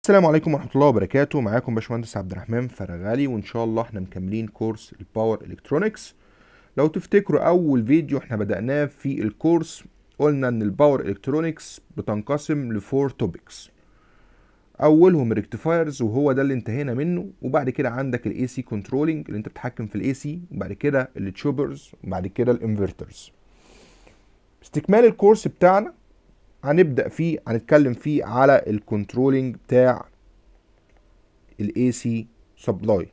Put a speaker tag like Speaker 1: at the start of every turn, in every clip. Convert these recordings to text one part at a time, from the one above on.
Speaker 1: السلام عليكم ورحمة الله وبركاته معاكم باشمهندس عبد الرحمن فرغالي وإن شاء الله احنا مكملين كورس الباور إلكترونكس لو تفتكروا أول فيديو احنا بدأناه في الكورس قلنا إن الباور إلكترونكس بتنقسم لفور توبكس أولهم ريكتيفايرز وهو ده اللي انتهينا منه وبعد كده عندك الاي سي كنترولينج اللي انت بتتحكم في الاي سي وبعد كده التشوبرز وبعد كده الانفرترز استكمال الكورس بتاعنا هنبدا فيه هنتكلم فيه على الكنترولينج بتاع الاي سي سبلاي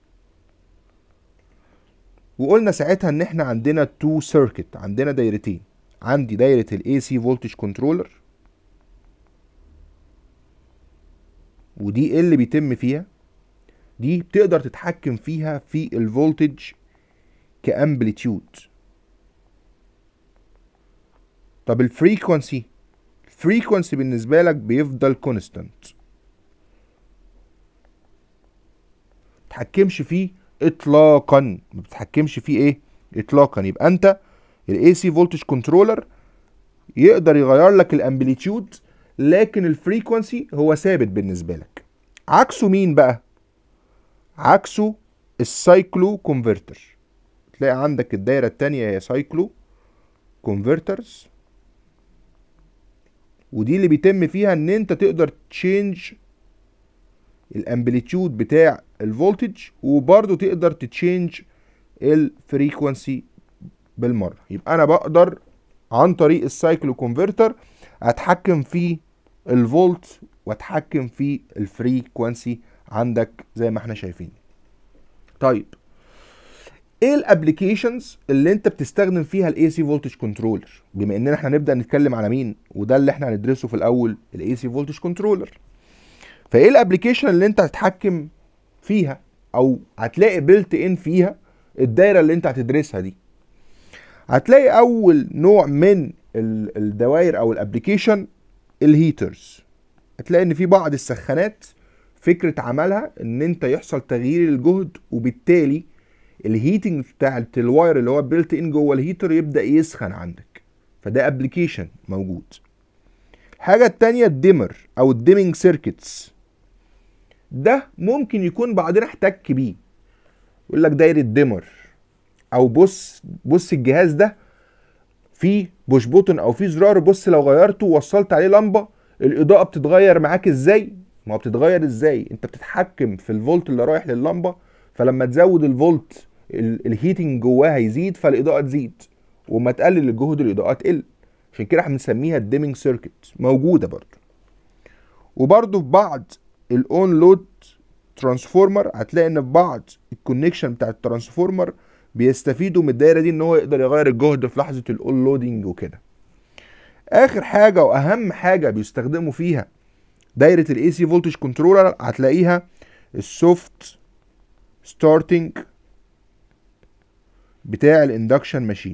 Speaker 1: وقلنا ساعتها ان احنا عندنا تو سيركت عندنا دايرتين عندي دايره الاي سي فولتج كنترولر ودي ايه اللي بيتم فيها دي بتقدر تتحكم فيها في الفولتج كامبليتيود طب الفريكونسي الفريكونسي بالنسبه لك بيفضل كونستانت تتحكمش فيه اطلاقا ما بتتحكمش فيه ايه اطلاقا يبقى انت الاي سي فولتج كنترولر يقدر يغير لك الامبليتيود لكن الفريكونسي هو ثابت بالنسبه لك عكسه مين بقى عكسه السايكلو كونفرتر تلاقي عندك الدايره التانية هي سايكلو كونفرترز ودي اللي بيتم فيها ان انت تقدر تشينج الامبليتيود بتاع الفولتج وبرضه تقدر تتشينج الفريكونسي بالمره يبقى انا بقدر عن طريق السايكلو كونفرتر اتحكم في الفولت واتحكم في الفريكونسي عندك زي ما احنا شايفين طيب ايه الابلكيشنز اللي انت بتستخدم فيها الاي سي فولتج كنترولر بما اننا احنا هنبدا نتكلم على مين وده اللي احنا هندرسه في الاول الاي سي فولتج كنترولر فايه الابلكيشن اللي انت هتتحكم فيها او هتلاقي بيلت ان فيها الدايره اللي انت هتدرسها دي هتلاقي اول نوع من الدوائر او الابلكيشن الهيترز هتلاقي ان في بعض السخانات فكره عملها ان انت يحصل تغيير الجهد وبالتالي الهيتنج بتاع الواير اللي هو بيلت ان جوه الهيتر يبدا يسخن عندك فده ابلكيشن موجود الحاجه التانية الديمر او الديمينج سيركتس ده ممكن يكون بعدين احتك بيه يقول لك دايره ديمر او بص بص الجهاز ده فيه بوش بوتن او فيه زرار بص لو غيرته ووصلت عليه لمبه الاضاءه بتتغير معاك ازاي ما هو بتتغير ازاي انت بتتحكم في الفولت اللي رايح لللمبه فلما تزود الفولت الهيتنج جواها يزيد فالاضاءه تزيد وما تقلل الجهد الاضاءه تقل عشان كده احنا بنسميها الديمينج سيركت موجوده برضو وبرضو في بعض الاون لود ترانسفورمر هتلاقي ان في بعض الكونكشن بتاع الترانسفورمر بيستفيدوا من الدايره دي ان هو يقدر يغير الجهد في لحظه الاون لودنج وكده اخر حاجه واهم حاجه بيستخدموا فيها دايره الاي سي فولتج كنترولر هتلاقيها السوفت ستارتنج بتاع الاندكشن ماشين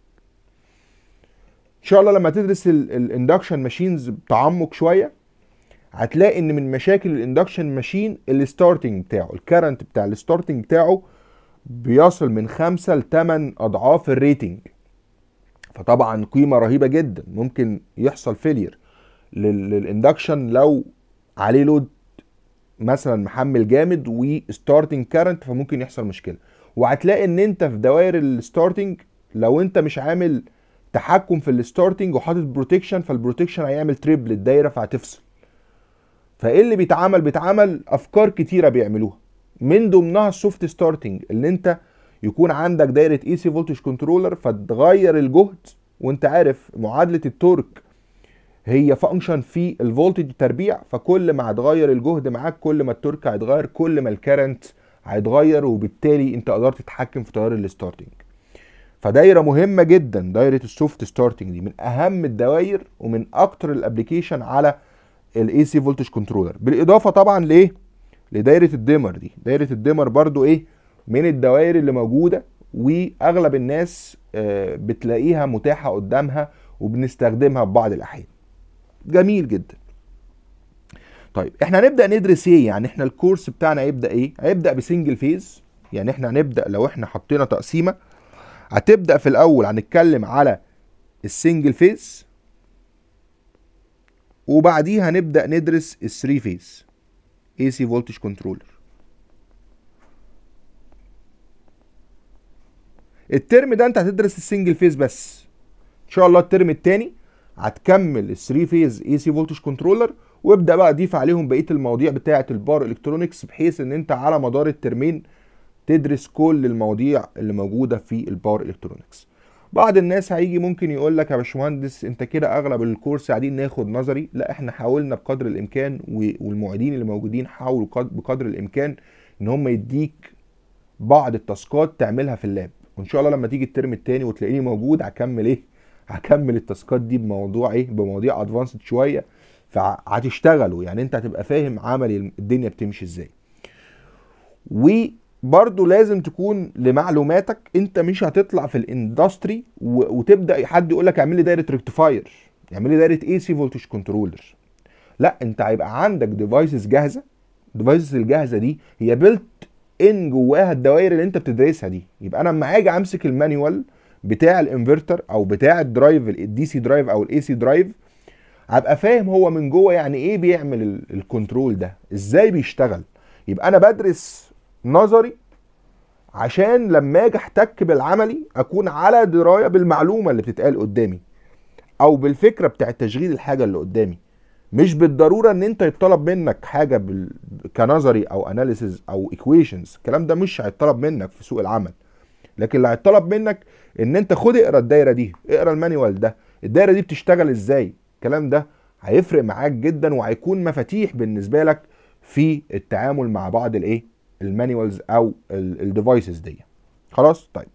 Speaker 1: ان شاء الله لما تدرس الاندكشن ماشينز بتعمق شويه هتلاقي ان من مشاكل الاندكشن ماشين الستارتنج بتاعه الكرنت بتاع الستارتنج بتاعه بيصل من خمسة ل 8 اضعاف الريتنج فطبعا قيمه رهيبه جدا ممكن يحصل فيلير للاندكشن لو عليه لود مثلا محمل جامد وستارتنج كارنت فممكن يحصل مشكله وهتلاقي ان انت في دوائر الستارتنج لو انت مش عامل تحكم في الستارتنج وحاطط بروتكشن فالبروتكشن هيعمل تريب للدايره فهتفصل فايه اللي بيتعمل بيتعمل افكار كتيره بيعملوها من ضمنها السوفت ستارتنج اللي انت يكون عندك دايره اي سي فولتج كنترولر فتغير الجهد وانت عارف معادله التورك هي فانكشن في الفولتج تربيع فكل ما هتغير الجهد معاك كل ما التورك هيتغير كل ما الكرنت هيتغير وبالتالي انت قدرت تتحكم في تيار الستارتنج فدايره مهمه جدا دايره السوفت ستارتنج دي من اهم الدوائر ومن اكتر الابلكيشن على الاي سي فولتج كنترولر بالاضافه طبعا لايه لدايره الديمر دي دايره الديمر برضو ايه من الدوائر اللي موجوده واغلب الناس بتلاقيها متاحه قدامها وبنستخدمها في بعض الاحيان جميل جدا طيب احنا هنبدا ندرس ايه يعني احنا الكورس بتاعنا هيبدا ايه هيبدا بسنجل فيز يعني احنا هنبدا لو احنا حطينا تقسيمه هتبدا في الاول هنتكلم على السنجل فيز وبعديها هنبدا ندرس الثري فيز اي سي فولتج كنترولر الترم ده انت هتدرس السنجل فيز بس ان شاء الله الترم التاني هتكمل ال 3 فيز اي سي فولتج كنترولر وابدا بقى ضيف عليهم بقيه المواضيع بتاعه البار الكترونكس بحيث ان انت على مدار الترمين تدرس كل المواضيع اللي موجوده في الباور الكترونكس بعض الناس هيجي ممكن يقول لك يا باشمهندس انت كده اغلب الكورس قاعدين ناخد نظري لا احنا حاولنا بقدر الامكان والمعيدين اللي موجودين حاولوا بقدر الامكان ان هم يديك بعض التاسكات تعملها في اللاب وان شاء الله لما تيجي الترم التاني وتلاقيني موجود هكمل ايه هكمل التاسكات دي بموضوع ايه بمواضيع ادفانسد شويه فهتشتغلوا يعني انت هتبقى فاهم عملي الدنيا بتمشي ازاي وبرضه لازم تكون لمعلوماتك انت مش هتطلع في الاندستري وتبدا حد يقول لك اعمل لي دايره ريكتيفاير اعمل لي دايره اي سي فولتج كنترولر لا انت هيبقى عندك ديفايسز جاهزه الديفايسز الجاهزه دي هي بيلت ان جواها الدوائر اللي انت بتدرسها دي يبقى انا لما اجي امسك المانيوال بتاع الانفرتر او بتاع الدرايف الدي سي درايف او الاي سي درايف هبقى فاهم هو من جوه يعني ايه بيعمل الكنترول ده ازاي بيشتغل يبقى انا بدرس نظري عشان لما اجي احتك بالعملي اكون على درايه بالمعلومه اللي بتتقال قدامي او بالفكره بتاعه تشغيل الحاجه اللي قدامي مش بالضروره ان انت يطلب منك حاجه بال... كنظري او اناليسز او ايكويشنز الكلام ده مش هيطلب منك في سوق العمل لكن اللي هيطلب منك ان انت خد اقرا الدايره دي اقرا المانيوال ده الدايره دي بتشتغل ازاي الكلام ده هيفرق معاك جدا وهيكون مفاتيح بالنسبه لك في التعامل مع بعض الايه المانيوالز او الديفايسز دي خلاص طيب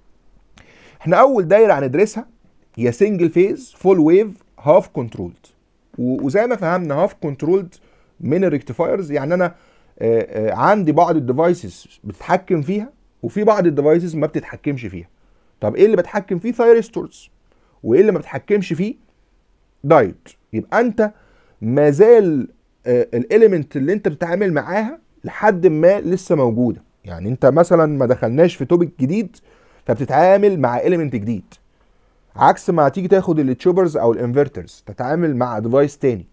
Speaker 1: احنا اول دايره هندرسها هي سنجل فيز فول ويف هاف كنترولد وزي ما فهمنا هاف كنترولد من الريكتيفايرز يعني انا آآ آآ عندي بعض الديفايسز بتتحكم فيها وفي بعض الديفايسز ما بتتحكمش فيها طب ايه اللي بتحكم فيه ثايرستورز وايه اللي ما بتحكمش فيه دايود يبقى انت ما زال الاليمنت اللي انت بتتعامل معاها لحد ما لسه موجوده يعني انت مثلا ما دخلناش في توبيك جديد فبتتعامل مع اليمنت جديد عكس ما تيجي تاخد التشوبرز او الانفرترز تتعامل مع ديفايس تاني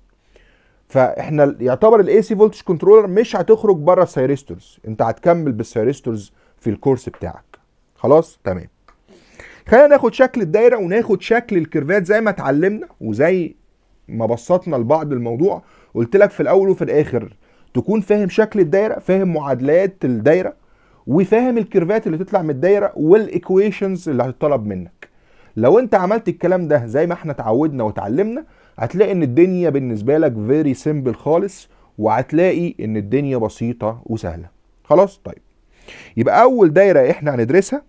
Speaker 1: فاحنا يعتبر الاي سي فولتج كنترولر مش هتخرج بره السيريستورز انت هتكمل بالسيريستورز في الكورس بتاعك خلاص تمام خلينا ناخد شكل الدايره وناخد شكل الكيرفات زي ما اتعلمنا وزي ما بسطنا لبعض الموضوع قلت لك في الاول وفي الاخر تكون فاهم شكل الدايره فاهم معادلات الدايره وفاهم الكيرفات اللي تطلع من الدايره والايكويشنز اللي هتطلب منك لو انت عملت الكلام ده زي ما احنا اتعودنا وتعلمنا هتلاقي ان الدنيا بالنسبه لك فيري سيمبل خالص وهتلاقي ان الدنيا بسيطه وسهله خلاص طيب يبقى اول دايره احنا هندرسها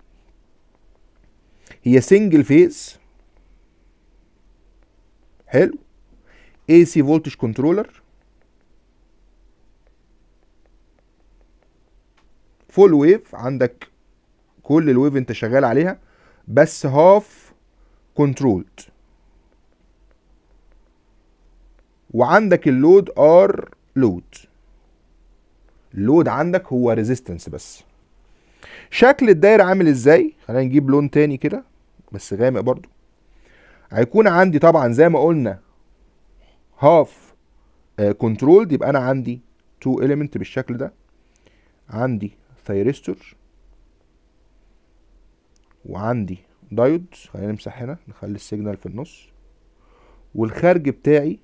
Speaker 1: هي سنجل فيز حلو اي سي فولتج كنترولر فول ويف عندك كل الويف انت شغال عليها بس هاف كنترولد وعندك اللود ار لود اللود عندك هو ريزيستنس بس شكل الدايرة عامل ازاي خلينا نجيب لون تاني كده بس غامق برضو هيكون عندي طبعا زي ما قلنا هاف كنترولد يبقى انا عندي تو اليمنت بالشكل ده عندي ثيرستور وعندي دايود خلينا نمسح هنا نخلي السيجنال في النص والخارج بتاعي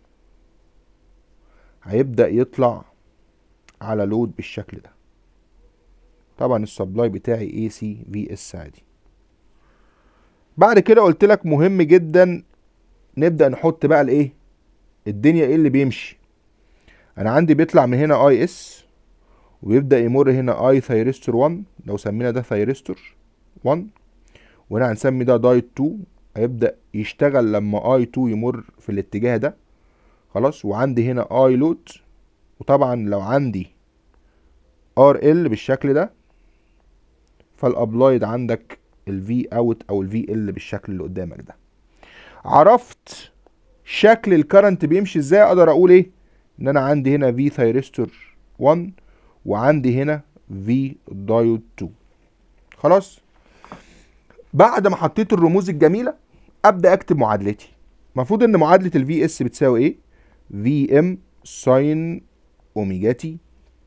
Speaker 1: هيبدأ يطلع على لود بالشكل ده طبعا السبلاي بتاعي اي سي في اس عادي بعد كده قلت لك مهم جدا نبدأ نحط بقى الايه الدنيا ايه اللي بيمشي انا عندي بيطلع من هنا اي اس ويبدأ يمر هنا اي ثيرستور 1 لو سمينا ده ثيرستور 1 وهنا هنسمي ده دايت 2 هيبدأ يشتغل لما اي 2 يمر في الاتجاه ده خلاص وعندي هنا اي لود وطبعا لو عندي ار ال بالشكل ده فالابلايد عندك الفي اوت او الفي ال بالشكل اللي قدامك ده عرفت شكل الكرنت بيمشي ازاي اقدر اقول ايه ان انا عندي هنا في ثيرستور 1 وعندي هنا في دايود 2 خلاص بعد ما حطيت الرموز الجميله ابدا اكتب معادلتي المفروض ان معادله الفي اس بتساوي ايه في ام ساين اوميجا تي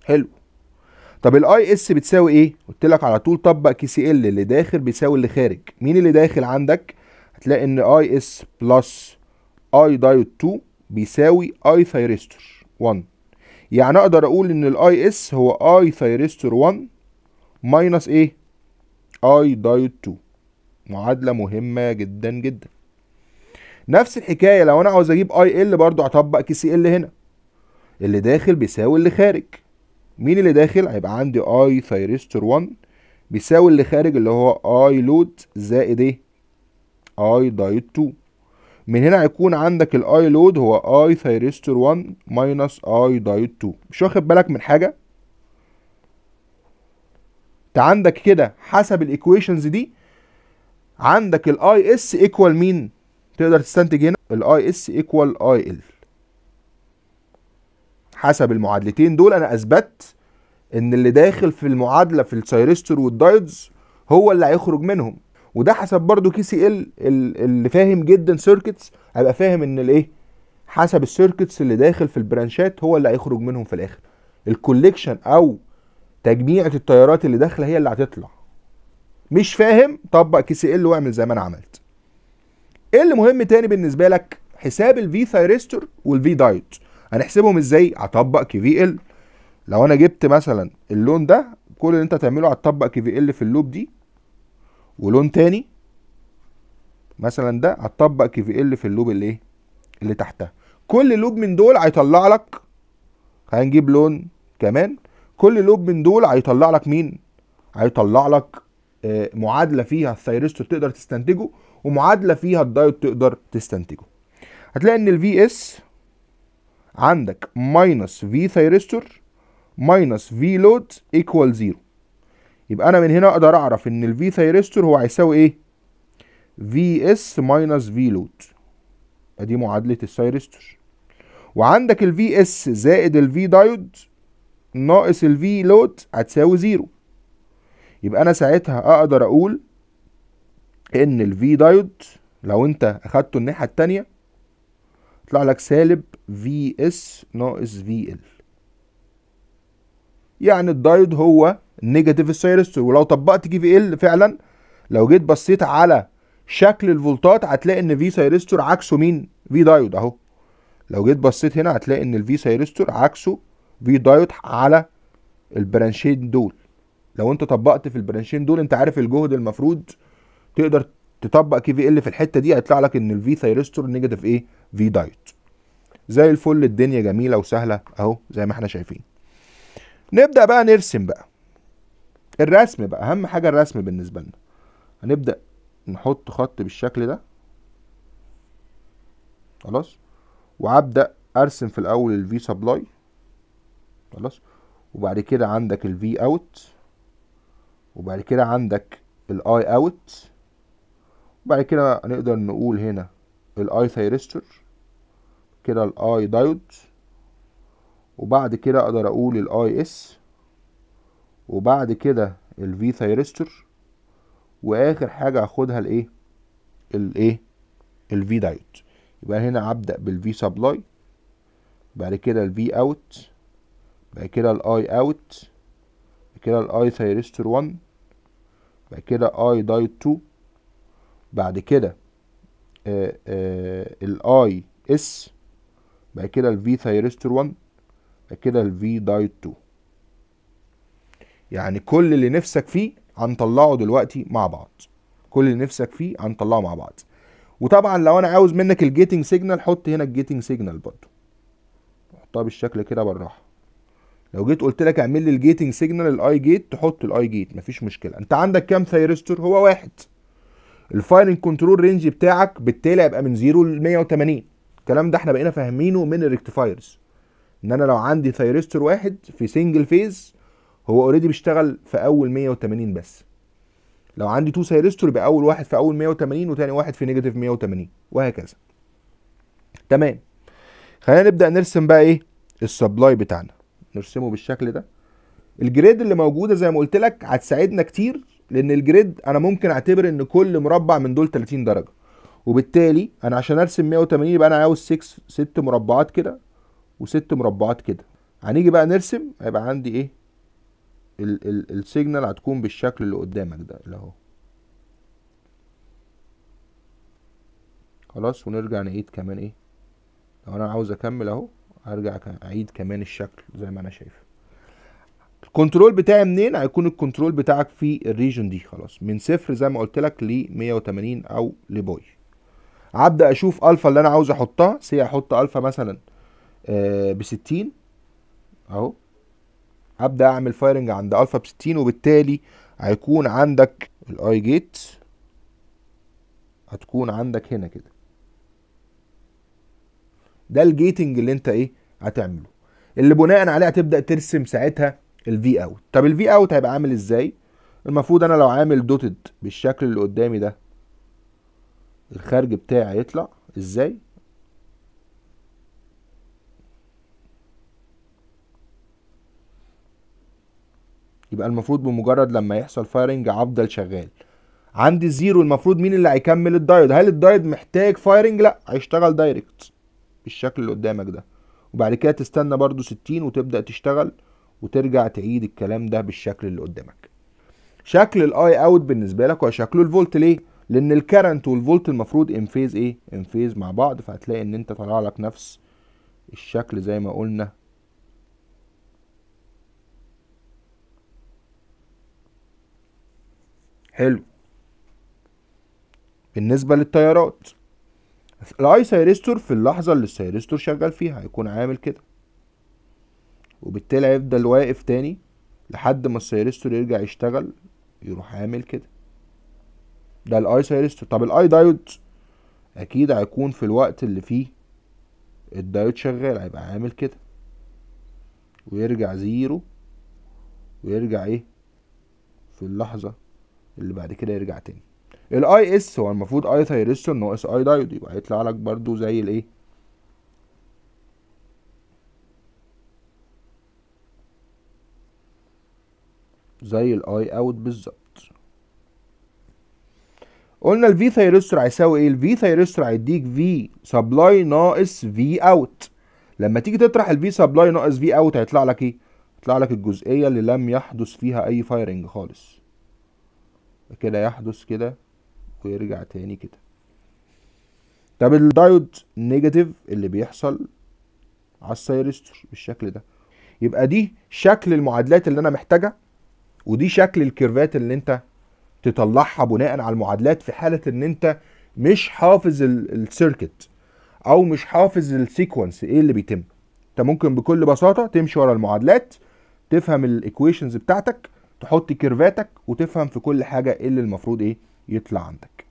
Speaker 1: حلو طب الاي اس بتساوي ايه قلت لك على طول طبق كي سي ال اللي داخل بيساوي اللي خارج مين اللي داخل عندك هتلاقي ان اي اس بلس اي دايود 2 بيساوي اي ثيرستور 1 يعني اقدر اقول ان الاي اس هو اي ثيرستور 1 ماينس ايه اي دايود 2 معادله مهمه جدا جدا نفس الحكايه لو انا عاوز اجيب اي ال برضو هطبق كي سي ال هنا اللي داخل بيساوي اللي خارج مين اللي داخل هيبقى عندي اي ثيرستور 1 بيساوي اللي خارج اللي هو اي لود زائد ايه اي دايود 2 من هنا هيكون عندك الاي لود هو اي ثيرستور 1 ماينس اي دايود 2 مش واخد بالك من حاجه انت عندك كده حسب الايكويشنز دي عندك الاي اس ايكوال مين تقدر تستنتج هنا الاي اس ايكوال اي ال حسب المعادلتين دول انا اثبت ان اللي داخل في المعادله في الثيرستور والدايودز هو اللي هيخرج منهم وده حسب برضو كي سي ال اللي فاهم جدا سيركتس هيبقى فاهم ان الايه حسب السيركتس اللي داخل في البرانشات هو اللي هيخرج منهم في الاخر الكوليكشن او تجميعة التيارات اللي داخله هي اللي هتطلع مش فاهم طبق كي سي ال واعمل زي ما انا عملت ايه اللي مهم تاني بالنسبه لك حساب الفي ثيرستور والفي دايود هنحسبهم ازاي هطبق كي في ال لو انا جبت مثلا اللون ده كل اللي انت تعمله هتطبق كي في ال في اللوب دي ولون تاني مثلا ده هتطبق كي في ال في اللوب اللي ايه اللي تحتها كل لوب من دول هيطلع لك هنجيب لون كمان كل لوب من دول هيطلع لك مين هيطلع لك آه معادله فيها الثيرستور تقدر تستنتجه ومعادله فيها الدايود تقدر تستنتجه هتلاقي ان الفي اس عندك ماينس في ثيرستور ماينس في لود ايكوال زيرو يبقى انا من هنا اقدر اعرف ان الفي ثيرستور هو هيساوي ايه في اس ماينس في لود ادي معادله الثيرستور وعندك الفي اس زائد الفي دايود ناقص الفي لود هتساوي زيرو يبقى انا ساعتها اقدر اقول ان الفي دايود لو انت اخدته الناحيه التانية يطلع لك سالب في اس ناقص في ال يعني الدايود هو نيجاتيف الثيرستور ولو طبقت كي في ال فعلا لو جيت بصيت على شكل الفولتات هتلاقي ان في ثيرستور عكسه مين في دايود اهو لو جيت بصيت هنا هتلاقي ان الفي ثيرستور عكسه في دايود على البرانشين دول لو انت طبقت في البرانشين دول انت عارف الجهد المفروض تقدر تطبق كي في ال في الحته دي هيطلع لك ان الفي ثيرستور نيجاتيف ايه في دايود زي الفل الدنيا جميله وسهله اهو زي ما احنا شايفين نبدا بقى نرسم بقى الرسم بقى اهم حاجه الرسم بالنسبه لنا هنبدا نحط خط بالشكل ده خلاص وابدا ارسم في الاول الفي سبلاي خلاص وبعد كده عندك الفي اوت وبعد كده عندك الاي اوت وبعد كده نقدر نقول هنا الاي ثيرستور كده الاي دايود وبعد كده اقدر اقول الاي اس وبعد كده الفي ثيرستور واخر حاجه هاخدها الايه الايه الفي دايود يبقى هنا هبدا بالفي سبلاي بعد كده الفي اوت بعد كده الاي اوت بعد كده الاي ثيرستور 1 بعد كده اي دايود 2 بعد كده الاي اس بعد كده الفي ثيرستور 1 بعد كده الفي دايود 2 يعني كل اللي نفسك فيه هنطلعه دلوقتي مع بعض كل اللي نفسك فيه هنطلعه مع بعض وطبعا لو انا عاوز منك الجيتنج سيجنال حط هنا الجيتنج سيجنال برضو حطها بالشكل كده بالراحه لو جيت قلت لك اعمل لي الجيتنج سيجنال الاي جيت تحط الاي جيت مفيش مشكله انت عندك كام ثيرستور هو واحد الفايرنج كنترول رينج بتاعك بالتالي هيبقى من 0 ل 180 الكلام ده احنا بقينا فاهمينه من الريكتيفايرز ان انا لو عندي ثيرستور واحد في سنجل فيز هو اوريدي بيشتغل في اول 180 بس لو عندي تو ثيرستور يبقى اول واحد في اول 180 وتاني واحد في نيجاتيف 180 وهكذا تمام خلينا نبدا نرسم بقى ايه السبلاي بتاعنا نرسمه بالشكل ده الجريد اللي موجوده زي ما قلت لك هتساعدنا كتير لان الجريد انا ممكن اعتبر ان كل مربع من دول 30 درجه وبالتالي انا عشان ارسم 180 يبقى انا عاوز 6 ست مربعات كده وست مربعات كده هنيجي بقى نرسم هيبقى عندي ايه ال ال السيجنال هتكون بالشكل اللي قدامك ده اللي اهو خلاص ونرجع نعيد كمان ايه لو انا عاوز اكمل اهو هرجع اعيد كمان الشكل زي ما انا شايف الكنترول بتاعي منين هيكون الكنترول بتاعك في الريجن دي خلاص من صفر زي ما قلت لك ل 180 او لباي هبدا اشوف الفا اللي انا عاوز احطها سي احط الفا مثلا آه ب 60 اهو هبدا اعمل فايرنج عند الفا ب 60 وبالتالي هيكون عندك الاي جيت هتكون عندك هنا كده ده الجيتنج اللي انت ايه هتعمله اللي بناء عليه هتبدا ترسم ساعتها الفي اوت طب الفي اوت هيبقى عامل ازاي المفروض انا لو عامل دوتد بالشكل اللي قدامي ده الخارج بتاعي هيطلع ازاي يبقى المفروض بمجرد لما يحصل فايرنج هفضل شغال عندي الزيرو المفروض مين اللي هيكمل الدايود هل الدايود محتاج فايرنج لا هيشتغل دايركت بالشكل اللي قدامك ده وبعد كده تستنى برضو 60 وتبدا تشتغل وترجع تعيد الكلام ده بالشكل اللي قدامك شكل الاي اوت بالنسبه لك هو شكله الفولت ليه لان الكرنت والفولت المفروض ان فيز ايه ان فيز مع بعض فهتلاقي ان انت طلع لك نفس الشكل زي ما قلنا حلو بالنسبة للتيارات الاي سيرستور في اللحظة اللي السيرستور شغال فيها هيكون عامل كده وبالتالي هيفضل واقف تاني لحد ما السيرستور يرجع يشتغل يروح عامل كده ده الاي سيرستور طب الاي دايود اكيد هيكون في الوقت اللي فيه الدايود شغال هيبقى عامل كده ويرجع زيرو ويرجع ايه في اللحظة اللي بعد كده يرجع تاني الاي اس هو المفروض اي ثيرستور ناقص اي دايود يبقى هيطلع لك برضو زي الايه زي الاي اوت بالظبط قلنا الفي ثيرستور هيساوي ايه الفي ثيرستور هيديك في سبلاي ناقص في اوت لما تيجي تطرح الفي سبلاي ناقص في اوت هيطلع لك ايه هيطلع لك الجزئيه اللي لم يحدث فيها اي فايرنج خالص كده يحدث كده ويرجع تاني كده طب الدايود نيجاتيف اللي بيحصل على السيرستور بالشكل ده يبقى دي شكل المعادلات اللي انا محتاجها ودي شكل الكيرفات اللي انت تطلعها بناء على المعادلات في حاله ان انت مش حافظ السيركت او مش حافظ السيكونس ايه اللي بيتم انت ممكن بكل بساطه تمشي ورا المعادلات تفهم الايكويشنز بتاعتك تحط كيرفاتك وتفهم في كل حاجه ايه اللي المفروض ايه يطلع عندك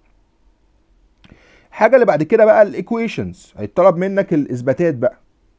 Speaker 1: الحاجه اللي بعد كده بقى الايكويشنز هيطلب منك الاثباتات بقى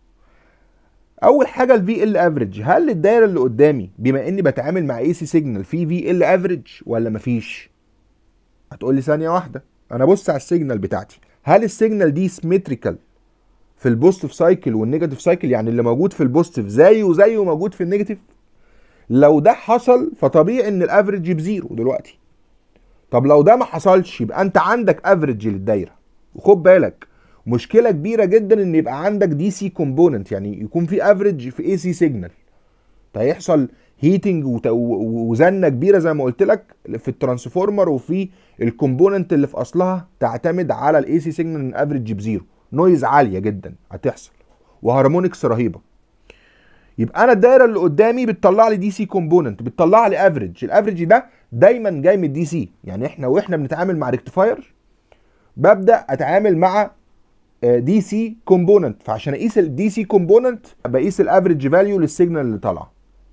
Speaker 1: اول حاجه الفي ال افريج هل الدايره اللي قدامي بما اني بتعامل مع اي سي سيجنال في في ال افريج ولا مفيش هتقول لي ثانيه واحده انا بص على السيجنال بتاعتي هل السيجنال دي سيمتريكال في البوزيتيف سايكل والنيجاتيف سايكل يعني اللي موجود في البوزيتيف زيه زيه موجود في النيجاتيف لو ده حصل فطبيعي ان الافريج بزيرو دلوقتي طب لو ده ما حصلش يبقى انت عندك افريج للدايره وخد بالك مشكله كبيره جدا ان يبقى عندك دي سي كومبوننت يعني يكون في افريج في اي سي سيجنال هيحصل هيتنج وزنه كبيره زي ما قلت لك في الترانسفورمر وفي الكومبوننت اللي في اصلها تعتمد على الاي سي سيجنال ان افريج بزيرو نويز عاليه جدا هتحصل وهارمونكس رهيبه يبقى انا الدايره اللي قدامي بتطلع لي دي سي كومبوننت بتطلع لي افريج الافريج ده دايما جاي من الدي سي يعني احنا واحنا بنتعامل مع ريكتيفاير ببدا اتعامل مع دي سي كومبوننت فعشان اقيس الدي سي كومبوننت بقيس الافريج فاليو للسيجنال اللي طالعه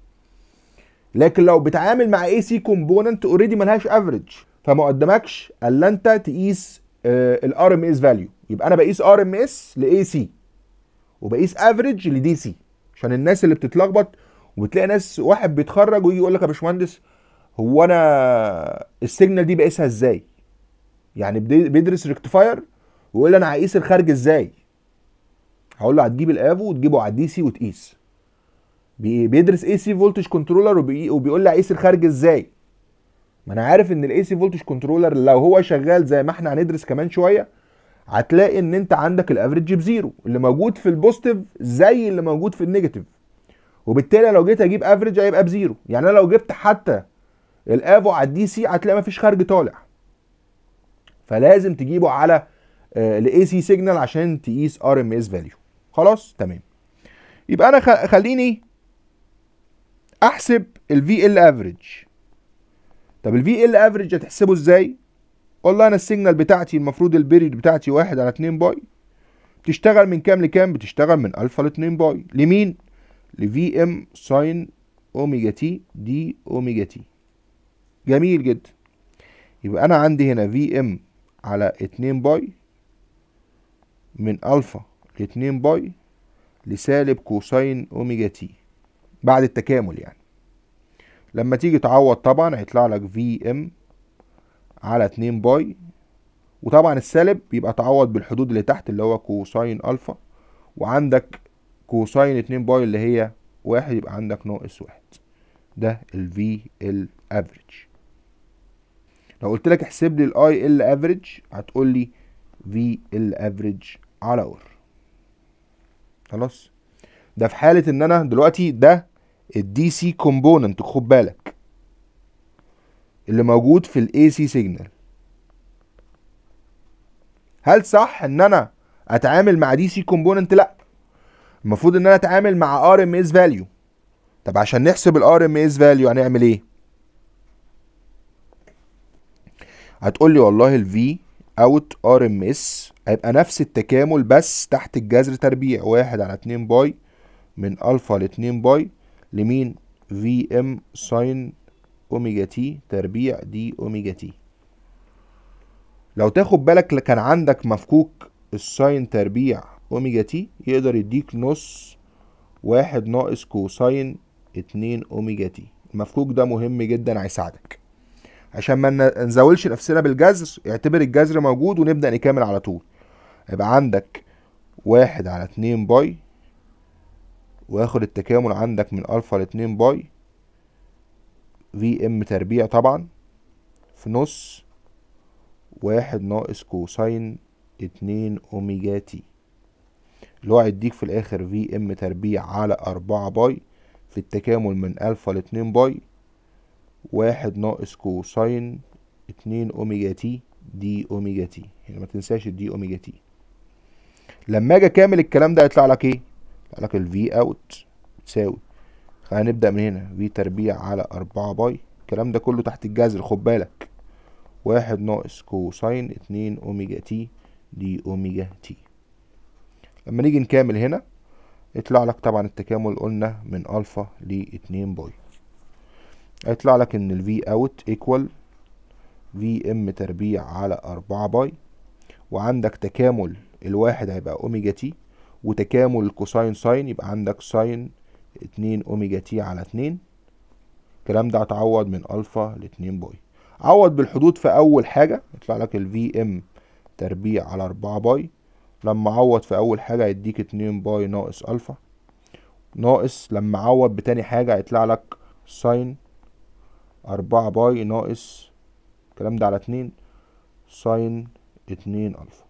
Speaker 1: لكن لو بتعامل مع اي سي كومبوننت اوريدي ملهاش افريج فما قدامكش الا انت تقيس الار ام اس فاليو يبقى انا بقيس ار ام اس لاي سي وبقيس افريج لدي سي عشان الناس اللي بتتلخبط وبتلاقي ناس واحد بيتخرج ويجي يقول لك يا باشمهندس هو انا السيجنال دي بقيسها ازاي يعني بيدرس ريكتيفاير ويقول لي انا هقيس الخارج ازاي هقول له هتجيب الافو وتجيبه على الدي سي وتقيس بيدرس اي سي فولتج كنترولر وبيقول لي هقيس الخارج ازاي ما انا عارف ان الاي سي فولتج كنترولر لو هو شغال زي ما احنا هندرس كمان شويه هتلاقي ان انت عندك الافريج بزيرو اللي موجود في البوزيتيف زي اللي موجود في النيجاتيف وبالتالي لو جيت اجيب افريج هيبقى بزيرو يعني انا لو جبت حتى الافو على الدي سي هتلاقي مفيش خارج طالع فلازم تجيبه على الاي سي سيجنال عشان تقيس ار ام اس فاليو خلاص تمام يبقى انا خ- خليني احسب الفي ال افريج طب الفي ال افريج هتحسبه ازاي والله انا السيجنال بتاعتي المفروض البيريد بتاعتي واحد على 2 باي بتشتغل من كام لكام بتشتغل من الفا ل 2 باي لمين لفي ام ساين اوميجا تي دي اوميجا تي جميل جدا يبقى انا عندي هنا في ام على 2 باي من الفا ل 2 باي لسالب كوساين اوميجا تي بعد التكامل يعني لما تيجي تعوض طبعا هيطلع لك في ام على 2 باي وطبعا السالب بيبقى تعوض بالحدود اللي تحت اللي هو كوساين الفا وعندك كوساين 2 باي اللي هي واحد يبقى عندك ناقص واحد ده الفي ال افريج لو قلت لك احسب لي الاي ال افريج هتقول لي في ال افريج على اور خلاص ده في حاله ان انا دلوقتي ده الدي سي كومبوننت خد بالك اللي موجود في الاي سي سيجنال هل صح ان انا اتعامل مع دي سي كومبوننت لا المفروض ان انا اتعامل مع ار ام اس فاليو طب عشان نحسب الار ام اس فاليو هنعمل ايه هتقول لي والله الفي اوت ار ام اس هيبقى نفس التكامل بس تحت الجذر تربيع واحد على اتنين باي من الفا لاتنين باي لمين في ام ساين اوميجا تي تربيع دي اوميجا تي لو تاخد بالك كان عندك مفكوك الساين تربيع اوميجا تي يقدر يديك نص واحد ناقص كوساين اتنين اوميجا تي المفكوك ده مهم جدا هيساعدك عشان ما ن- نزولش نفسنا بالجذر اعتبر الجذر موجود ونبدأ نكمل على طول يبقى عندك واحد على اتنين باي واخد التكامل عندك من الفا لاتنين باي في ام تربيع طبعا في نص واحد ناقص كوساين اتنين اوميجا تي اللي هو هيديك في الاخر في ام تربيع على اربعة باي في التكامل من الفا لاتنين باي واحد ناقص كوساين اتنين اوميجا تي دي اوميجا تي يعني ما تنساش الدي اوميجا تي لما اجي اكمل الكلام ده هيطلع لك ايه يطلع لك الفي اوت تساوي خلينا نبدأ من هنا في تربيع على أربعة باي الكلام ده كله تحت الجذر خد بالك واحد ناقص كوساين اتنين أوميجا تي دي أوميجا تي لما نيجي نكامل هنا يطلع لك طبعا التكامل قلنا من ألفا لاتنين باي هيطلع لك إن الفي أوت إيكوال في إم تربيع على أربعة باي وعندك تكامل الواحد هيبقى أوميجا تي وتكامل الكوساين ساين يبقى عندك ساين اتنين اوميجا تي على اتنين الكلام ده هتعوض من الفا لاتنين باي عوض بالحدود في اول حاجة يطلع لك الفي ام تربيع على اربعة باي لما عوض في اول حاجة هيديك اتنين باي ناقص الفا ناقص لما عوض بتاني حاجة هيطلع لك ساين أربعة باي ناقص الكلام ده على اتنين ساين اتنين ألفا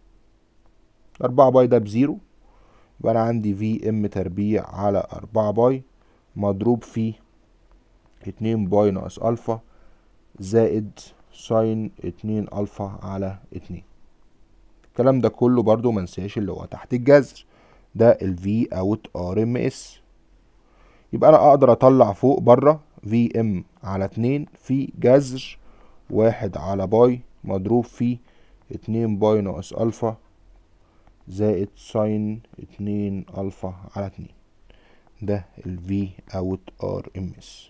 Speaker 1: أربعة باي ده بزيرو يبقى أنا عندي في ام تربيع على أربعة باي مضروب في اتنين باي ناقص ألفا زائد ساين اتنين ألفا على اتنين الكلام ده كله برضو منساش اللي هو تحت الجذر ده ال V اوت ار ام اس يبقى انا اقدر اطلع فوق بره في ام على اتنين في جذر واحد على باي مضروب في اتنين باي ناقص الفا زائد ساين اتنين الفا على اتنين ده ال V اوت ار ام اس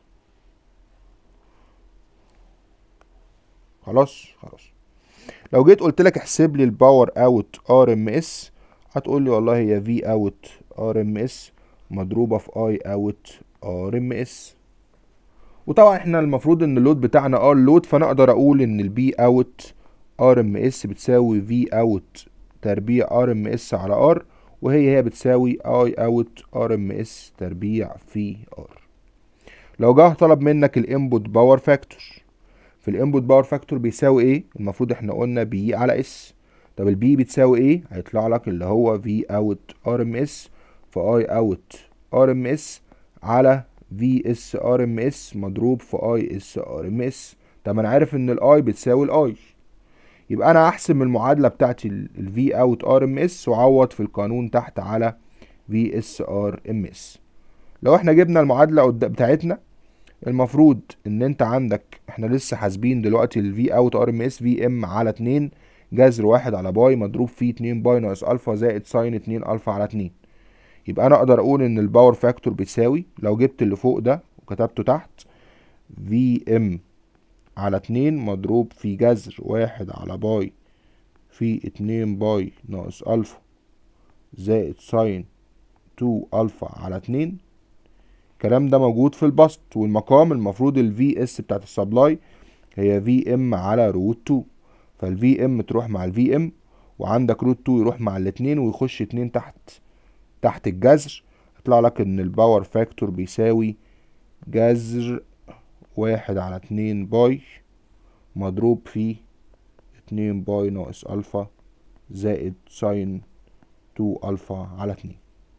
Speaker 1: خلاص خلاص لو جيت قلت لك احسب لي الباور اوت ار ام اس هتقول لي والله هي في اوت ار ام اس مضروبه في اي اوت ار ام اس وطبعا احنا المفروض ان اللود بتاعنا ار لود فنقدر اقول ان البي اوت ار ام اس بتساوي في اوت تربيع ار ام اس على ار وهي هي بتساوي اي اوت ار ام اس تربيع في ار لو جه طلب منك الانبوت باور فاكتور في الانبوت باور فاكتور بيساوي ايه المفروض احنا قلنا بي على اس طب البي بتساوي ايه هيطلع لك اللي هو في اوت ار ام اس في اي اوت ار ام اس على في اس ار ام اس مضروب في اي اس ار ام اس طب انا عارف ان الاي بتساوي الاي يبقى انا هحسب المعادله بتاعتي الفي اوت ار ام اس واعوض في القانون تحت على في اس ار ام اس لو احنا جبنا المعادله بتاعتنا المفروض ان انت عندك احنا لسه حاسبين دلوقتي الفي اوت ار ام اس في ام على 2 جذر واحد على باي مضروب فيه 2 باي ناقص الفا زائد ساين 2 الفا على 2 يبقى انا اقدر اقول ان الباور فاكتور بتساوي لو جبت اللي فوق ده وكتبته تحت في ام على 2 مضروب في جذر واحد على باي في 2 باي ناقص الفا زائد ساين 2 الفا على 2 الكلام ده موجود في البسط والمقام المفروض الفي اس بتاعت السبلاي هي في ام على روت 2 فالفي ام تروح مع الفي ام وعندك روت 2 يروح مع الاتنين ويخش اتنين تحت تحت الجذر يطلع لك ان الباور فاكتور بيساوي جذر واحد على اتنين باي مضروب في اتنين باي ناقص الفا زائد ساين تو الفا على اتنين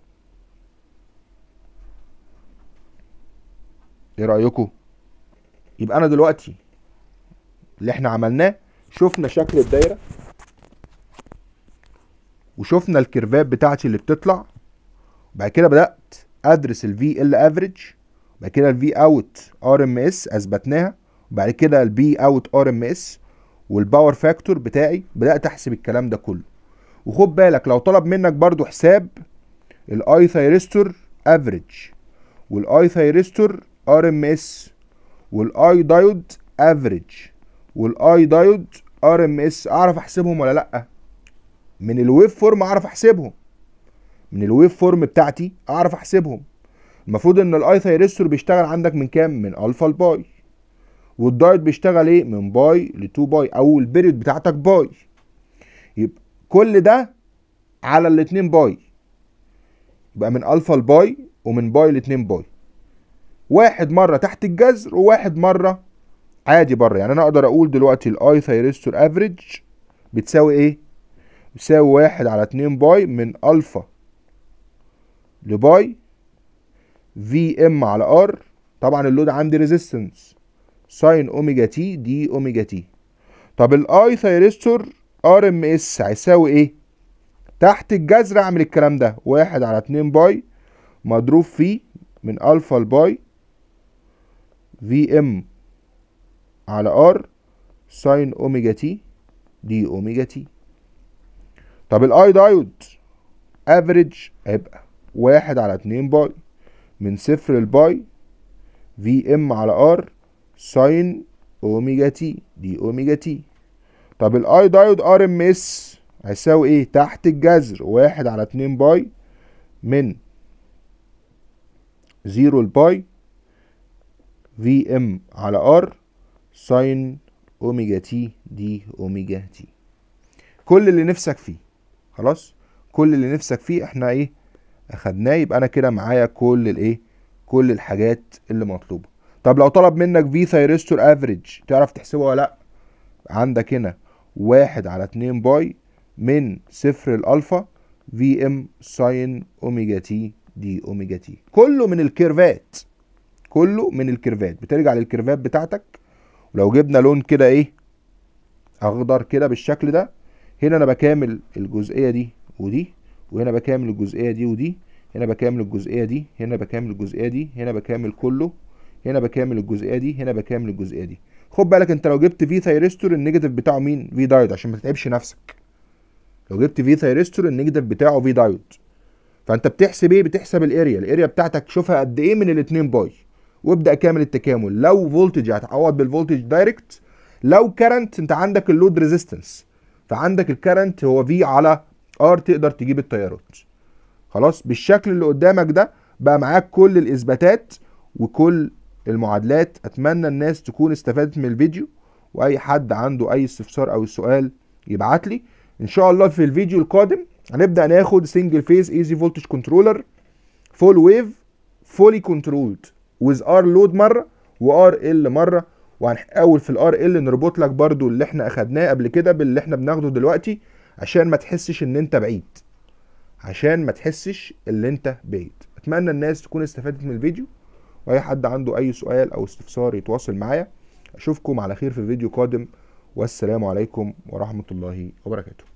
Speaker 1: ايه رأيكم يبقى انا دلوقتي اللي احنا عملناه شفنا شكل الدايرة وشفنا الكيرفات بتاعتي اللي بتطلع بعد كده بدأت ادرس الفي ال افريج بعد كده الفي اوت ار ام اس اثبتناها وبعد كده البي اوت ار ام اس والباور فاكتور بتاعي بدأت احسب الكلام ده كله وخد بالك لو طلب منك برضو حساب الاي ثايرستور افريج والاي ثايرستور ار ام اس والاي دايود افريج والاي دايود ار ام اس اعرف احسبهم ولا لا من الويف فورم اعرف احسبهم من الويف فورم بتاعتي اعرف احسبهم المفروض ان الاي ثايرستور بيشتغل عندك من كام من الفا لباي والدايود بيشتغل ايه من باي ل 2 باي او البيريود بتاعتك باي يبقى كل ده على الاتنين باي يبقى من الفا لباي ومن باي ل 2 باي واحد مره تحت الجذر وواحد مره عادي بره يعني انا اقدر اقول دلوقتي الاي ثايرستور افريج بتساوي ايه بتساوي واحد على اتنين باي من الفا لباي في ام على ار طبعا اللود عندي ريزيستنس ساين اوميجا تي دي اوميجا تي طب الاي ثايرستور ار ام اس هيساوي ايه تحت الجذر اعمل الكلام ده واحد على اتنين باي مضروب فيه من الفا لباي في ام على ار ساين اوميجا تي دي اوميجا تي طب الاي دايود افريج هيبقى واحد على اتنين باي من صفر للباي في ام على ار ساين اوميجا تي دي اوميجا تي طب الاي دايود ار ام اس هيساوي ايه تحت الجذر واحد على اتنين باي من زيرو الباي في ام على ار ساين اوميجا تي دي اوميجا تي كل اللي نفسك فيه خلاص كل اللي نفسك فيه احنا ايه اخدناه يبقى انا كده معايا كل الايه كل الحاجات اللي مطلوبه طب لو طلب منك في ثايرستور افريج تعرف تحسبه ولا لا عندك هنا واحد على اتنين باي من صفر الالفا في ام ساين اوميجا تي دي اوميجا تي كله من الكيرفات كله من الكيرفات بترجع للكيرفات بتاعتك ولو جبنا لون كده ايه اخضر كده بالشكل ده هنا انا بكامل الجزئيه دي ودي وهنا بكامل الجزئيه دي ودي هنا بكامل الجزئيه دي هنا بكامل الجزئيه دي هنا بكامل كله هنا بكامل الجزئيه دي هنا بكامل الجزئيه دي خد بالك انت لو جبت في ثايرستور النيجاتيف بتاعه مين في دايود عشان ما تتعبش نفسك لو جبت في ثايرستور النيجاتيف بتاعه في دايود فانت بتحسب ايه بتحسب الاريا الاريا بتاعتك شوفها قد ايه من الاتنين باي وابدا كامل التكامل لو فولتج هتعوض بالفولتج دايركت لو كرنت انت عندك اللود ريزيستنس فعندك الكرنت هو في على ار تقدر تجيب التيارات خلاص بالشكل اللي قدامك ده بقى معاك كل الاثباتات وكل المعادلات اتمنى الناس تكون استفادت من الفيديو واي حد عنده اي استفسار او سؤال يبعت لي ان شاء الله في الفيديو القادم هنبدا ناخد سنجل فيز ايزي فولتج كنترولر فول ويف فولي كنترولد ويز ار لود مره وار ال مره وهنحاول في الار ال نربط لك برضو اللي احنا اخدناه قبل كده باللي احنا بناخده دلوقتي عشان ما تحسش ان انت بعيد عشان ما تحسش ان انت بعيد اتمنى الناس تكون استفادت من الفيديو واي حد عنده اي سؤال او استفسار يتواصل معايا اشوفكم على خير في فيديو قادم والسلام عليكم ورحمة الله وبركاته